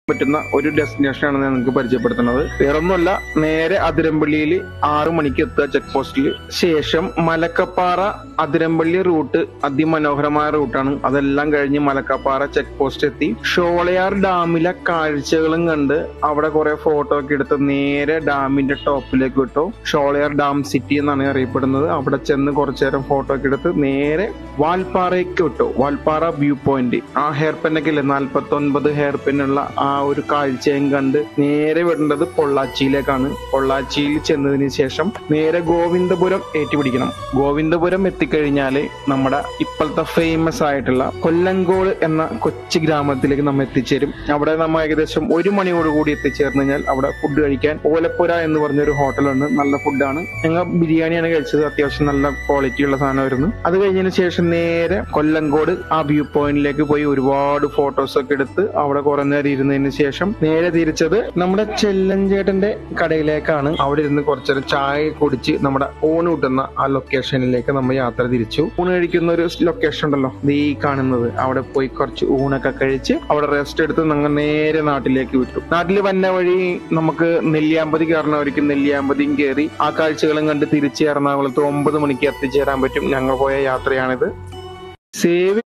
പറ്റുന്ന ഒരു ഡെസ്റ്റിനേഷൻ ആണ് ഞാൻ നിങ്ങൾക്ക് പരിചയപ്പെടുത്തുന്നത് വേറൊന്നുമല്ല നേരെ അതിരമ്പള്ളിയിൽ ആറു മണിക്ക് എത്തുക ചെക്ക് പോസ്റ്റിൽ ശേഷം മലക്കപ്പാറ അതിരമ്പള്ളി റൂട്ട് അതിമനോഹരമായ റൂട്ടാണ് അതെല്ലാം കഴിഞ്ഞ് മലക്കപ്പാറ ചെക്ക് പോസ്റ്റ് എത്തി ഷോളയാർ ഡാമിലെ കാഴ്ചകളും കണ്ട് അവിടെ കുറെ ഫോട്ടോ ഒക്കെ എടുത്ത് നേരെ ഡാമിന്റെ ടോപ്പിലേക്ക് വിട്ടു ഷോളയാർ ഡാം സിറ്റി എന്നാണ് അറിയപ്പെടുന്നത് അവിടെ ചെന്ന് കുറച്ചു നേരം ഫോട്ടോ ഒക്കെ എടുത്ത് നേരെ വാൽപ്പാറയ്ക്ക് വിട്ടു വാൽപ്പാറ വ്യൂ പോയിന്റ് ആ ഹെയർ പെന്നൊക്കെ ഇല്ലേ നാൽപ്പത്തി ഒൻപത് ഹെയർ പെന്നുള്ള ആ ഒരു കാഴ്ചയും കണ്ട് നേരെ വിടേണ്ടത് പൊള്ളാച്ചിയിലേക്കാണ് പൊള്ളാച്ചിയിൽ ചെന്നതിന് ശേഷം നേരെ ഗോവിന്ദപുരം ഏറ്റുപിടിക്കണം ഗോവിന്ദപുരം എത്തിക്കഴിഞ്ഞാല് നമ്മുടെ ഇപ്പോഴത്തെ ഫേമസ് ആയിട്ടുള്ള കൊല്ലങ്കോട് എന്ന കൊച്ചു ഗ്രാമത്തിലേക്ക് നമ്മൾ എത്തിച്ചേരും അവിടെ നമ്മൾ ഏകദേശം ഒരു മണിയോട് കൂടി എത്തിച്ചേർന്ന് കഴിഞ്ഞാൽ അവിടെ ഫുഡ് കഴിക്കാൻ ഓലപ്പുര എന്ന് പറഞ്ഞൊരു ഹോട്ടലുണ്ട് നല്ല ഫുഡാണ് ഞങ്ങൾ ബിരിയാണിയാണ് കഴിച്ചത് അത്യാവശ്യം നല്ല ക്വാളിറ്റി ഉള്ള സാധനമായിരുന്നു അത് കഴിഞ്ഞതിന് ശേഷം നേരെ കൊല്ലങ്കോട് ആ വ്യൂ പോയിന്റിലേക്ക് പോയി ഒരുപാട് ഫോട്ടോസ് ഒക്കെ എടുത്ത് അവിടെ കുറെ നേരം ഇരുന്നതിന് ശേഷം നേരെ തിരിച്ചത് നമ്മുടെ ചെല്ലഞ്ചേട്ടന്റെ കടയിലേക്കാണ് അവിടെ ഇരുന്ന് കുറച്ചേരം ചായ കുടിച്ച് നമ്മുടെ ഊണ് കിട്ടുന്ന ആ ലൊക്കേഷനിലേക്ക് നമ്മൾ യാത്ര തിരിച്ചു ഊണ് കഴിക്കുന്ന ഒരു ലൊക്കേഷൻ ഉണ്ടല്ലോ ദേ ഈ കാണുന്നത് അവിടെ പോയി കുറച്ച് ഊണൊക്കെ കഴിച്ച് അവിടെ റെസ്റ്റ് എടുത്ത് ഞങ്ങൾ നേരെ നാട്ടിലേക്ക് വിട്ടു നാട്ടിൽ വന്ന വഴി നമുക്ക് നെല്ലിയാമ്പതി കയറണവർക്ക് നെല്ലിയാമ്പതിയും കയറി ആ കാഴ്ചകളും കണ്ട് തിരിച്ച് എറണാകുളത്ത് ഒമ്പത് മണിക്ക് എത്തിച്ചേരാൻ പറ്റും ഞങ്ങൾ പോയ യാത്രയാണിത് സേവ്